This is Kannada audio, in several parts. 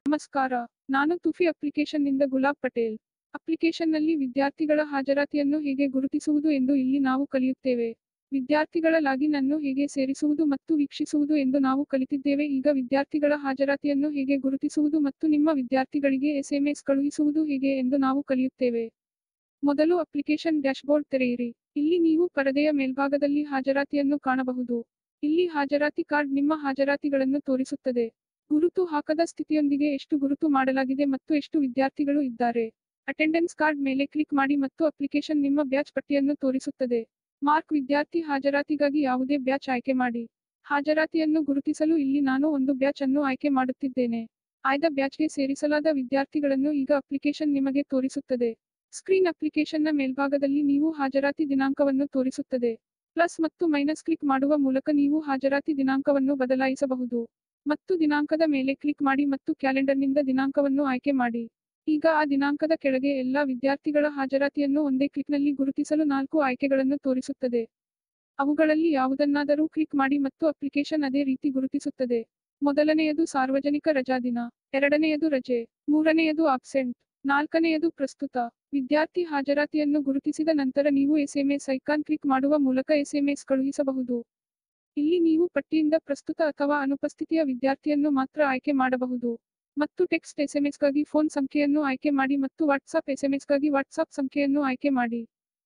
ನಮಸ್ಕಾರ ನಾನು ತುಫಿ ಅಪ್ಲಿಕೇಶನ್ನಿಂದ ಗುಲಾಬ್ ಪಟೇಲ್ ಅಪ್ಲಿಕೇಶನ್ನಲ್ಲಿ ವಿದ್ಯಾರ್ಥಿಗಳ ಹಾಜರಾತಿಯನ್ನು ಹೇಗೆ ಗುರುತಿಸುವುದು ಎಂದು ಇಲ್ಲಿ ನಾವು ಕಲಿಯುತ್ತೇವೆ ವಿದ್ಯಾರ್ಥಿಗಳ ಲಾಗಿನ್ ಅನ್ನು ಹೇಗೆ ಸೇರಿಸುವುದು ಮತ್ತು ವೀಕ್ಷಿಸುವುದು ಎಂದು ನಾವು ಕಲಿತಿದ್ದೇವೆ ಈಗ ವಿದ್ಯಾರ್ಥಿಗಳ ಹಾಜರಾತಿಯನ್ನು ಹೇಗೆ ಗುರುತಿಸುವುದು ಮತ್ತು ನಿಮ್ಮ ವಿದ್ಯಾರ್ಥಿಗಳಿಗೆ ಎಸ್ಎಂಎಸ್ ಕಳುಹಿಸುವುದು ಹೇಗೆ ಎಂದು ನಾವು ಕಲಿಯುತ್ತೇವೆ ಮೊದಲು ಅಪ್ಲಿಕೇಶನ್ ಡ್ಯಾಶ್ಬೋರ್ಡ್ ತೆರೆಯಿರಿ ಇಲ್ಲಿ ನೀವು ಪರದೆಯ ಮೇಲ್ಭಾಗದಲ್ಲಿ ಹಾಜರಾತಿಯನ್ನು ಕಾಣಬಹುದು ಇಲ್ಲಿ ಹಾಜರಾತಿ ಕಾರ್ಡ್ ನಿಮ್ಮ ಹಾಜರಾತಿಗಳನ್ನು ತೋರಿಸುತ್ತದೆ ಗುರುತು ಹಾಕದ ಸ್ಥಿತಿಯೊಂದಿಗೆ ಎಷ್ಟು ಗುರುತು ಮಾಡಲಾಗಿದೆ ಮತ್ತು ಎಷ್ಟು ವಿದ್ಯಾರ್ಥಿಗಳು ಇದ್ದಾರೆ ಅಟೆಂಡೆನ್ಸ್ ಕಾರ್ಡ್ ಮೇಲೆ ಕ್ಲಿಕ್ ಮಾಡಿ ಮತ್ತು ಅಪ್ಲಿಕೇಶನ್ ನಿಮ್ಮ ಬ್ಯಾಚ್ ಪಟ್ಟಿಯನ್ನು ತೋರಿಸುತ್ತದೆ ಮಾರ್ಕ್ ವಿದ್ಯಾರ್ಥಿ ಹಾಜರಾತಿಗಾಗಿ ಯಾವುದೇ ಬ್ಯಾಚ್ ಆಯ್ಕೆ ಮಾಡಿ ಹಾಜರಾತಿಯನ್ನು ಗುರುತಿಸಲು ಇಲ್ಲಿ ನಾನು ಒಂದು ಬ್ಯಾಚ್ ಅನ್ನು ಆಯ್ಕೆ ಮಾಡುತ್ತಿದ್ದೇನೆ ಆಯ್ದ ಬ್ಯಾಚ್ಗೆ ಸೇರಿಸಲಾದ ವಿದ್ಯಾರ್ಥಿಗಳನ್ನು ಈಗ ಅಪ್ಲಿಕೇಶನ್ ನಿಮಗೆ ತೋರಿಸುತ್ತದೆ ಸ್ಕ್ರೀನ್ ಅಪ್ಲಿಕೇಶನ್ನ ಮೇಲ್ಭಾಗದಲ್ಲಿ ನೀವು ಹಾಜರಾತಿ ದಿನಾಂಕವನ್ನು ತೋರಿಸುತ್ತದೆ ಪ್ಲಸ್ ಮತ್ತು ಮೈನಸ್ ಕ್ಲಿಕ್ ಮಾಡುವ ಮೂಲಕ ನೀವು ಹಾಜರಾತಿ ದಿನಾಂಕವನ್ನು ಬದಲಾಯಿಸಬಹುದು ಮತ್ತು ದಿನಾಂಕದ ಮೇಲೆ ಕ್ಲಿಕ್ ಮಾಡಿ ಮತ್ತು ಕ್ಯಾಲೆಂಡರ್ನಿಂದ ದಿನಾಂಕವನ್ನು ಆಯ್ಕೆ ಮಾಡಿ ಈಗ ಆ ದಿನಾಂಕದ ಕೆಳಗೆ ಎಲ್ಲಾ ವಿದ್ಯಾರ್ಥಿಗಳ ಹಾಜರಾತಿಯನ್ನು ಒಂದೇ ಕ್ಲಿಕ್ನಲ್ಲಿ ಗುರುತಿಸಲು ನಾಲ್ಕು ಆಯ್ಕೆಗಳನ್ನು ತೋರಿಸುತ್ತದೆ ಅವುಗಳಲ್ಲಿ ಯಾವುದನ್ನಾದರೂ ಕ್ಲಿಕ್ ಮಾಡಿ ಮತ್ತು ಅಪ್ಲಿಕೇಶನ್ ಅದೇ ರೀತಿ ಗುರುತಿಸುತ್ತದೆ ಮೊದಲನೆಯದು ಸಾರ್ವಜನಿಕ ರಜಾದಿನ ಎರಡನೆಯದು ರಜೆ ಮೂರನೆಯದು ಆಬ್ಸೆಂಟ್ ನಾಲ್ಕನೆಯದು ಪ್ರಸ್ತುತ ವಿದ್ಯಾರ್ಥಿ ಹಾಜರಾತಿಯನ್ನು ಗುರುತಿಸಿದ ನಂತರ ನೀವು ಎಸ್ಎಂಎಸ್ ಐಕಾನ್ ಕ್ಲಿಕ್ ಮಾಡುವ ಮೂಲಕ ಎಸ್ಎಂಎಸ್ ಕಳುಹಿಸಬಹುದು ಇಲ್ಲಿ ನೀವು ಪಟ್ಟಿಯಿಂದ ಪ್ರಸ್ತುತ ಅಥವಾ ಅನುಪಸ್ಥಿತಿಯ ವಿದ್ಯಾರ್ಥಿಯನ್ನು ಮಾತ್ರ ಆಯ್ಕೆ ಮಾಡಬಹುದು ಮತ್ತು ಟೆಕ್ಸ್ಟ್ ಎಸ್ಎಂಎಸ್ಗಾಗಿ ಫೋನ್ ಸಂಖ್ಯೆಯನ್ನು ಆಯ್ಕೆ ಮಾಡಿ ಮತ್ತು ವಾಟ್ಸಾಪ್ ಎಸ್ಎಂಎಸ್ಗಾಗಿ ವಾಟ್ಸಾಪ್ ಸಂಖ್ಯೆಯನ್ನು ಆಯ್ಕೆ ಮಾಡಿ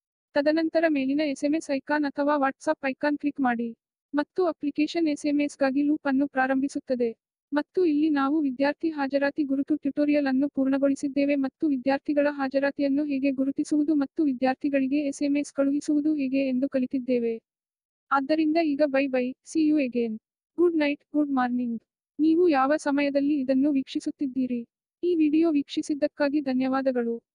ತದನಂತರ ಮೇಲಿನ ಎಸ್ಎಂಎಸ್ ಐಕಾನ್ ಅಥವಾ ವಾಟ್ಸಾಪ್ ಐಕಾನ್ ಕ್ಲಿಕ್ ಮಾಡಿ ಮತ್ತು ಅಪ್ಲಿಕೇಶನ್ ಎಸ್ಎಂಎಸ್ಗಾಗಿ ಲೂಪ್ ಅನ್ನು ಪ್ರಾರಂಭಿಸುತ್ತದೆ ಮತ್ತು ಇಲ್ಲಿ ನಾವು ವಿದ್ಯಾರ್ಥಿ ಹಾಜರಾತಿ ಗುರುತು ಟ್ಯುಟೋರಿಯಲ್ ಅನ್ನು ಪೂರ್ಣಗೊಳಿಸಿದ್ದೇವೆ ಮತ್ತು ವಿದ್ಯಾರ್ಥಿಗಳ ಹಾಜರಾತಿಯನ್ನು ಹೇಗೆ ಗುರುತಿಸುವುದು ಮತ್ತು ವಿದ್ಯಾರ್ಥಿಗಳಿಗೆ ಎಸ್ಎಂಎಸ್ ಕಳುಹಿಸುವುದು ಹೇಗೆ ಎಂದು ಕಲಿತಿದ್ದೇವೆ ಆದ್ದರಿಂದ ಈಗ bye bye see you again good night good morning ನೀವು ಯಾವ ಸಮಯದಲ್ಲಿ ಇದನ್ನು ವೀಕ್ಷಿಸುತ್ತಿದ್ದೀರಿ ಈ ವಿಡಿಯೋ ವೀಕ್ಷಿಸಿದ್ದಕ್ಕಾಗಿ ಧನ್ಯವಾದಗಳು